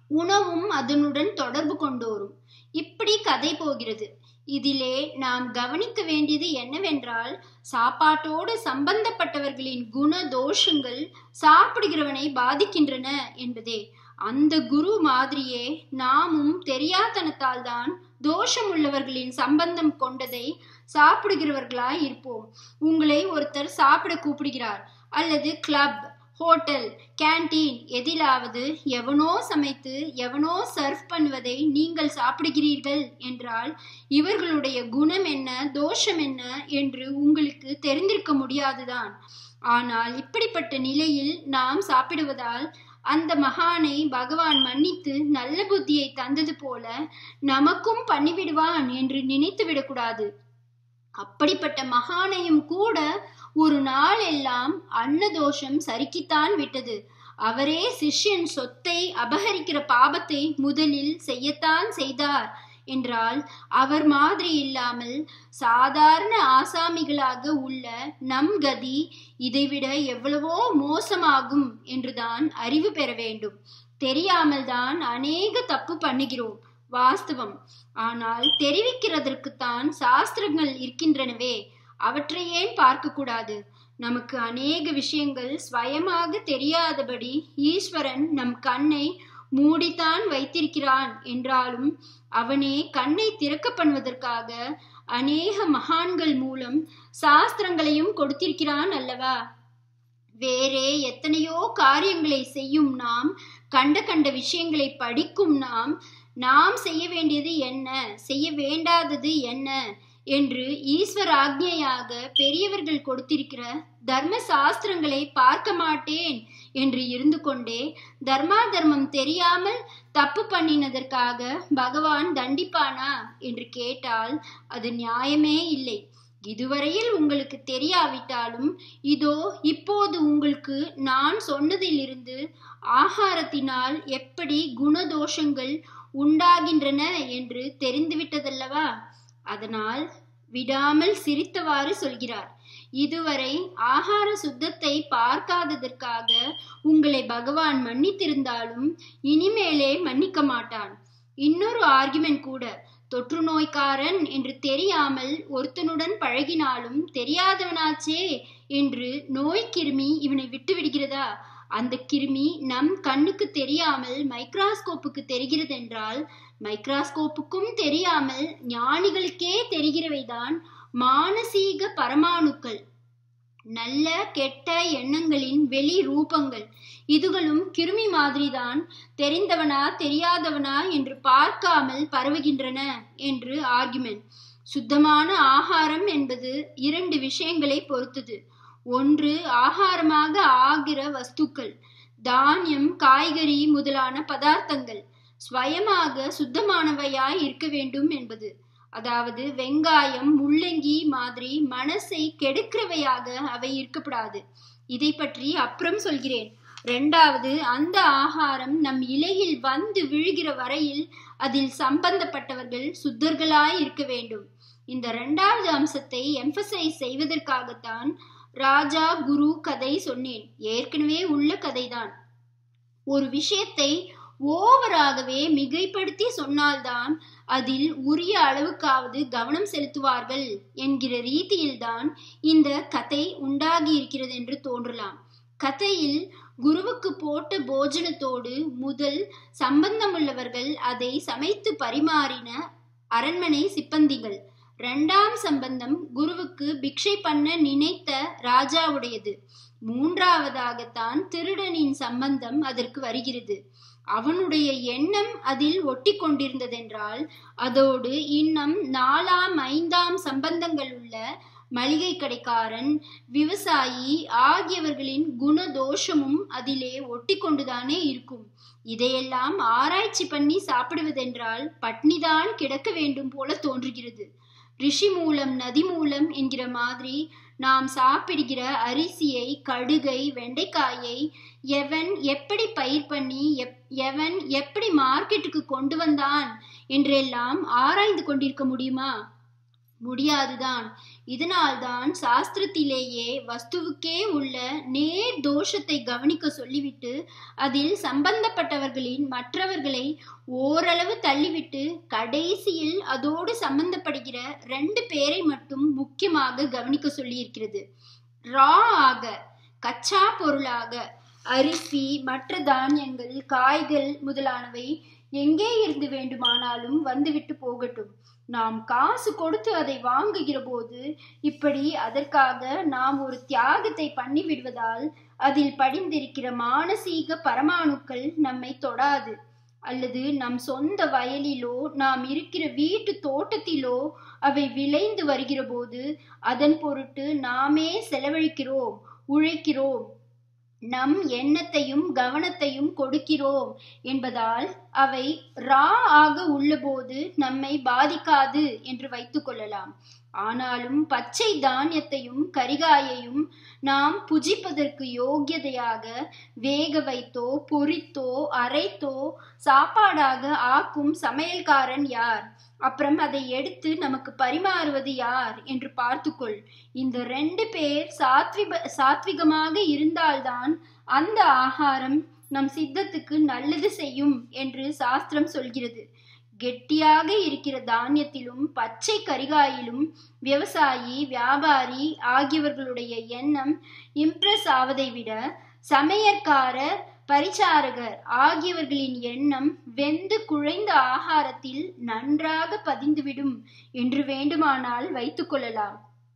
உணவும் அதனுடன் தொடர்பு கொண்டோரும் இப்படி கதை போகிறது இதிலே நாம் கவனிக்க வேண்டியது என்னவென்றால் சாப்பாட்டோடு சம்பந்தப்பட்டவர்களின் குண தோஷங்கள் சாப்பிடுகிறவனை பாதிக்கின்றன என்பதே அந்த குரு மாதிரியே நாமும் தெரியாதனத்தால் தான் தோஷம் உள்ளவர்களின் சம்பந்தம் கொண்டதை சாப்பிடுகிறவர்களாய் இருப்போம் உங்களை ஒருத்தர் சாப்பிட கூப்பிடுகிறார் அல்லது கிளப் ஹோட்டல் கேண்டீன் எதிலாவது எவனோ சமைத்து எவனோ சர்வ் பண்ணுவதை நீங்கள் சாப்பிடுகிறீர்கள் என்றால் இவர்களுடைய குணம் என்ன தோஷம் என்ன என்று உங்களுக்கு தெரிந்திருக்க முடியாதுதான் ஆனால் இப்படிப்பட்ட நிலையில் நாம் சாப்பிடுவதால் அந்த மகானை பகவான் மன்னித்து நல்ல புத்தியை தந்தது போல நமக்கும் பண்ணிவிடுவான் என்று நினைத்து விடக்கூடாது அப்படிப்பட்ட மகானையும் கூட ஒரு நாள் எல்லாம் அன்னதோஷம் சறுக்கித்தான் விட்டது அவரே சிஷ்யன் சொத்தை அபகரிக்கிற பாபத்தை முதலில் செய்யத்தான் செய்தார் என்றால் அவர் மாதிரி இல்லாமல் சாதாரண ஆசாமிகளாக உள்ள நம் கதி இதைவிட எவ்வளவோ மோசமாகும் என்றுதான் அறிவு பெற வேண்டும் தெரியாமல் தான் அநேக தப்பு பண்ணுகிறோம் வாஸ்தவம் ஆனால் தெரிவிக்கிறதற்குத்தான் சாஸ்திரங்கள் இருக்கின்றனவே அவற்றை ஏன் பார்க்க கூடாது நமக்கு அநேக விஷயங்கள் ஸ்வயமாக தெரியாதபடி ஈஸ்வரன் நம் கண்ணை மூடித்தான் வைத்திருக்கிறான் என்றாலும் அவனே கண்ணை திறக்க பண்ணுவதற்காக அநேக மகான்கள் மூலம் சாஸ்திரங்களையும் கொடுத்திருக்கிறான் அல்லவா வேறே எத்தனையோ காரியங்களை செய்யும் நாம் கண்ட கண்ட விஷயங்களை படிக்கும் நாம் நாம் செய்ய வேண்டியது என்ன செய்ய வேண்டாதது என்ன என்று ஈஸ்வர ஆக்ஞையாக பெரியவர்கள் கொடுத்திருக்கிற தர்ம சாஸ்திரங்களை பார்க்க மாட்டேன் என்று இருந்து கொண்டே தர்மா தர்மம் தெரியாமல் தப்பு பண்ணினதற்காக பகவான் தண்டிப்பானா என்று கேட்டால் அது நியாயமே இல்லை இதுவரையில் உங்களுக்கு தெரியாவிட்டாலும் இதோ இப்போது உங்களுக்கு நான் சொன்னதிலிருந்து ஆகாரத்தினால் எப்படி குணதோஷங்கள் உண்டாகின்றன என்று தெரிந்துவிட்டதல்லவா அதனால் விடாமல் சிரித்தவாறு சொல்கிறார் இதுவரை ஆகார சுத்தத்தை பார்க்காததற்காக உங்களை பகவான் மன்னித்திருந்தாலும் இனிமேலே மன்னிக்க மாட்டான் இன்னொரு ஆர்குமெண்ட் கூட தொற்று நோய்க்காரன் என்று தெரியாமல் ஒருத்தனுடன் பழகினாலும் தெரியாதவனாச்சே என்று நோய் கிருமி இவனை விட்டு விடுகிறதா அந்த கிருமி நம் கண்ணுக்கு தெரியாமல் மைக்ராஸ்கோப்புக்கு தெரிகிறது என்றால் மைக்ராஸ்கோப்புக்கும் தெரியாமல் ஞானிகளுக்கே தெரிகிறவைதான் மானசீக பரமாணுக்கள் நல்ல கெட்ட எண்ணங்களின் வெளி ரூபங்கள் இதுகளும் கிருமி மாதிரிதான் தெரிந்தவனா தெரியாதவனா என்று பார்க்காமல் பரவுகின்றன என்று ஆர்குமெண்ட் சுத்தமான ஆகாரம் என்பது இரண்டு விஷயங்களை பொறுத்தது ஒன்று ஆகாரமாக ஆகிற வஸ்துக்கள் தானியம் காய்கறி முதலான பதார்த்தங்கள் ஸ்வயமாக சுத்தமானவையாய் இருக்க வேண்டும் என்பது அதாவது வெங்காயம் முள்ளங்கி மாதிரி மனசை கெடுக்கிறவையாக அவை இருக்கப்படாது இதை பற்றி அப்புறம் சொல்கிறேன் ரெண்டாவது அந்த ஆகாரம் நம் இலையில் வந்து விழுகிற வரையில் அதில் சம்பந்தப்பட்டவர்கள் சுத்தர்களாய் இருக்க வேண்டும் இந்த ரெண்டாவது அம்சத்தை எம்பசைஸ் செய்வதற்காகத்தான் ராஜா குரு கதை சொன்னேன் ஏற்கனவே உள்ள கதைதான் ஒரு விஷயத்தை ஓவராகவே மிகைப்படுத்தி சொன்னால்தான் அதில் உரிய அளவுக்காவது கவனம் செலுத்துவார்கள் என்கிற ரீதியில்தான் இந்த கதை உண்டாகி இருக்கிறது என்று தோன்றலாம் கதையில் குருவுக்கு போட்ட போஜனத்தோடு முதல் சம்பந்தமுள்ளவர்கள் அதை சமைத்து பரிமாறின அரண்மனை சிப்பந்திகள் இரண்டாம் சம்பந்தம் குருவுக்கு பிக்ஷை பண்ண நினைத்த ராஜாவுடையது மூன்றாவதாகத்தான் திருடனின் சம்பந்தம் அதற்கு வருகிறது அவனுடைய எண்ணம் அதில் ஒட்டி கொண்டிருந்ததென்றால் அதோடு இன்னும் நாலாம் ஐந்தாம் சம்பந்தங்கள் உள்ள மளிகை கடைக்காரன் விவசாயி ஆகியவர்களின் குணதோஷமும் அதிலே ஒட்டி கொண்டுதானே இருக்கும் இதையெல்லாம் ஆராய்ச்சி பண்ணி சாப்பிடுவதென்றால் பட்னிதான் கிடக்க வேண்டும் போல தோன்றுகிறது ரிஷி மூலம் நதி மூலம் என்கிற மாதிரி நாம் சாப்பிடுகிற அரிசியை கடுகை வெண்டைக்காயை எவன் எப்படி பயிர் பண்ணி எப் எவன் எப்படி மார்க்கெட்டுக்கு கொண்டு வந்தான் என்றெல்லாம் ஆராய்ந்து கொண்டிருக்க முடியுமா முடியாதுதான் இதனால்தான் சாஸ்திரத்திலேயே வஸ்துவுக்கே உள்ள நேர் தோஷத்தை கவனிக்க சொல்லிவிட்டு அதில் சம்பந்தப்பட்டவர்களின் மற்றவர்களை ஓரளவு தள்ளிவிட்டு கடைசியில் அதோடு சம்பந்தப்படுகிற ரெண்டு பேரை மட்டும் முக்கியமாக கவனிக்க சொல்லியிருக்கிறது ரா ஆக கச்சா பொருளாக அரிசி மற்ற தானியங்கள் காய்கள் முதலானவை எங்கே இருந்து வேண்டுமானாலும் வந்துவிட்டு போகட்டும் நாம் காசு கொடுத்து அதை வாங்குகிற போது இப்படி அதற்காக நாம் ஒரு தியாகத்தை பண்ணி விடுவதால் அதில் படிந்திருக்கிற மானசீக பரமாணுக்கள் நம்மை தொடாது அல்லது நம் சொந்த வயலிலோ நாம் இருக்கிற வீட்டு தோட்டத்திலோ அவை விளைந்து வருகிற போது அதன் பொருட்டு நாமே செலவழிக்கிறோம் உழைக்கிறோம் நம் எண்ணத்தையும் கவனத்தையும் கொடுக்கிறோம் என்பதால் அவை ரா ஆக உள்ளபோது நம்மை பாதிக்காது என்று வைத்துக் கொள்ளலாம் ஆனாலும் பச்சை தானியத்தையும் கரிகாயையும் நாம் புஜிப்பதற்கு யோகியதையாக வேக வைத்தோ பொரித்தோ அரைத்தோ சாப்பாடாக ஆக்கும் சமையல்காரன் யார் அப்புறம் அதை எடுத்து நமக்கு பரிமாறுவது யார் என்று பார்த்துக்கொள் இந்த ரெண்டு பேர் சாத்விக சாத்விகமாக இருந்தால்தான் அந்த ஆகாரம் நம் சித்தத்துக்கு நல்லது செய்யும் என்று சாஸ்திரம் சொல்கிறது கெட்டியாக இருக்கிற தானியத்திலும் பச்சை கரிகாயிலும் விவசாயி வியாபாரி ஆகியவர்களுடைய எண்ணம் இம்ப்ரெஸ் ஆவதை விட சமையற்காரர் பரிச்சாரகர் ஆகியவர்களின் எண்ணம் வெந்து குழைந்த ஆகாரத்தில் நன்றாக பதிந்துவிடும் என்று வேண்டுமானால் வைத்துக்கொள்ளலாம்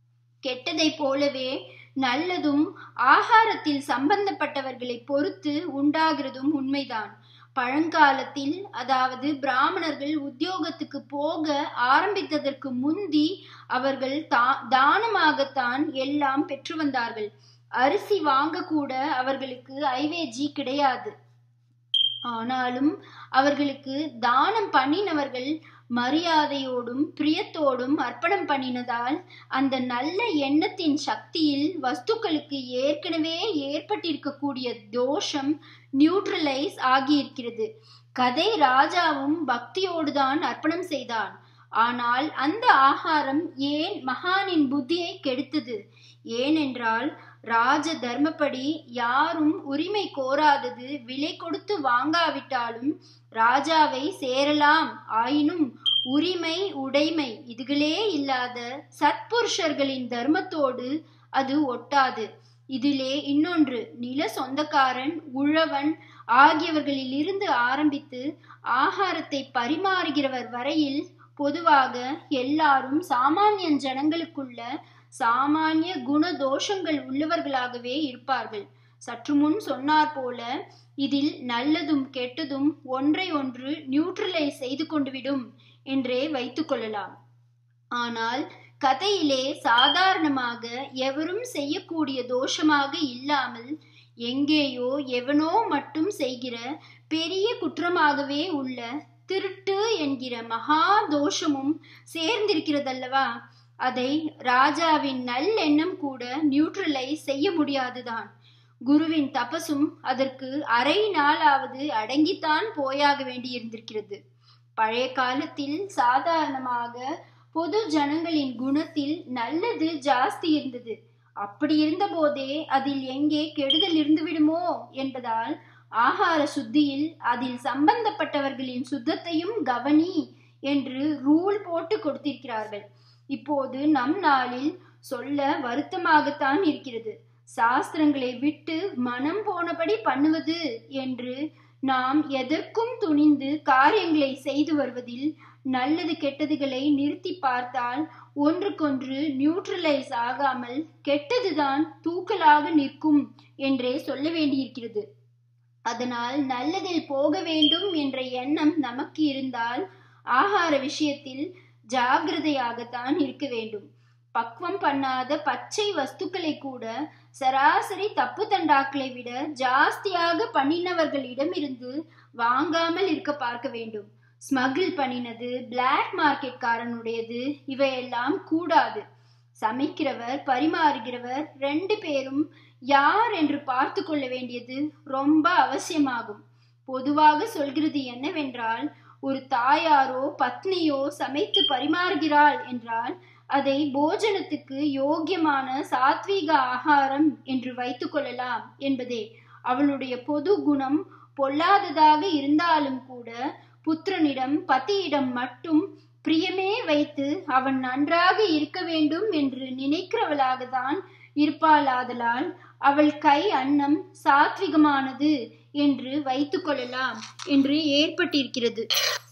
கெட்டதை போலவே நல்லதும் ஆகாரத்தில் சம்பந்தப்பட்டவர்களை பொறுத்து உண்டாகிறதும் உண்மைதான் பழங்காலத்தில் அதாவது பிராமணர்கள் உத்தியோகத்துக்கு போக ஆரம்பித்ததற்கு முந்தி அவர்கள் தா தானமாகத்தான் எல்லாம் பெற்று வந்தார்கள் அரிசி வாங்க கூட அவர்களுக்கு ஐவேஜி கிடையாது ஆனாலும் அவர்களுக்கு தானம் பண்ணினவர்கள் மரியாதையோடும் பிரியத்தோடும் அர்ப்பணம் பண்ணினதால் அந்த நல்ல எண்ணத்தின் சக்தியில் வஸ்துக்களுக்கு ஏற்கனவே ஏற்பட்டிருக்கக்கூடிய தோஷம் நியூட்ரலைஸ் ஆகியிருக்கிறது கதை ராஜாவும் பக்தியோடு தான் அர்ப்பணம் செய்தான் ஆனால் அந்த ஆகாரம் ஏன் மகானின் புத்தியை கெடுத்தது ஏனென்றால் ராஜ தர்மப்படி யாரும் உரிமை கோராதது விலை கொடுத்து வாங்காவிட்டாலும் ராஜாவை சேரலாம் ஆயினும் உரிமை உடைமை இதுகளே இல்லாத சத்புருஷர்களின் தர்மத்தோடு அது ஒட்டாது இதிலே இன்னொன்று நில சொந்தக்காரன் உழவன் ஆகியவர்களில் இருந்து ஆரம்பித்து ஆகாரத்தை பரிமாறுகிறவர் வரையில் பொதுவாக எல்லாரும் சாமானியன் ஜனங்களுக்குள்ள சாமானிய குண தோஷங்கள் உள்ளவர்களாகவே இருப்பார்கள் சற்று முன் சொன்னார் போல இதில் நல்லதும் கெட்டதும் ஒன்றை ஒன்று நியூட்ரலைஸ் செய்து கொண்டுவிடும் என்றே வைத்துக் கொள்ளலாம் ஆனால் கதையிலே சாதாரணமாக எவரும் செய்யக்கூடிய தோஷமாக இல்லாமல் எங்கேயோ எவனோ மட்டும் செய்கிற பெரிய குற்றமாகவே உள்ள திருட்டு என்கிற மகா தோஷமும் சேர்ந்திருக்கிறதல்லவா அதை ராஜாவின் நல்லெண்ணம் கூட நியூட்ரலைஸ் செய்ய முடியாதுதான் குருவின் தபசும் அதற்கு அரை நாளாவது அடங்கித்தான் போயாக வேண்டியிருந்திருக்கிறது பழைய காலத்தில் சாதாரணமாக பொது ஜனங்களின் குணத்தில் நல்லது ஜாஸ்தி இருந்தது அப்படி இருந்த போதே அதில் எங்கே கெடுதல் இருந்து விடுமோ என்பதால் ஆகார சுத்தியில் அதில் சம்பந்தப்பட்டவர்களின் சுத்தத்தையும் கவனி என்று ரூல் போட்டு கொடுத்திருக்கிறார்கள் இப்போது நம் நாளில் சொல்ல வருத்தமாகத்தான் இருக்கிறது சாஸ்திரங்களை விட்டு மனம் போனபடி பண்ணுவது என்று நாம் எதற்கும் துணிந்து காரியங்களை செய்து வருவதில் நல்லது கெட்டதுகளை நிறுத்தி பார்த்தால் ஒன்றுக்கொன்று நியூட்ரலைஸ் ஆகாமல் கெட்டதுதான் தூக்கலாக நிற்கும் என்றே சொல்ல வேண்டியிருக்கிறது அதனால் நல்லதில் போக வேண்டும் என்ற எண்ணம் நமக்கு இருந்தால் ஆகார விஷயத்தில் ஜாகிரதையாகத்தான் இருக்க வேண்டும் பக்குவம் பண்ணாத பச்சை வஸ்துக்களை கூட சராசரி தப்பு தண்டாக்களை விட ஜாஸ்தியாக பண்ணினவர்களிடமிருந்து வாங்காமல் இருக்க பார்க்க வேண்டும் ஸ்மகிள் பண்ணினது பிளாக் மார்க்கெட்காரனுடையது இவையெல்லாம் கூடாது சமைக்கிறவர் பரிமாறுகிறவர் ரெண்டு பேரும் யார் என்று பார்த்து கொள்ள வேண்டியது ரொம்ப அவசியமாகும் பொதுவாக சொல்கிறது என்னவென்றால் ஒரு தாயாரோ பத்னியோ சமைத்து பரிமாறுகிறாள் என்றால் அதை போஜனத்துக்கு யோக்கியமான சாத்வீக ஆகாரம் என்று வைத்துக் கொள்ளலாம் என்பதே அவளுடைய பொது குணம் பொல்லாததாக இருந்தாலும் கூட புத்திரனிடம் பத்தியிடம் மட்டும் பிரியமே வைத்து அவன் நன்றாக இருக்க வேண்டும் என்று நினைக்கிறவளாக தான் இருப்பாளாதலால் அவள் கை அன்னம் சாத்விகமானது என்று வைத்துக் கொள்ளலாம் என்று ஏற்பட்டிருக்கிறது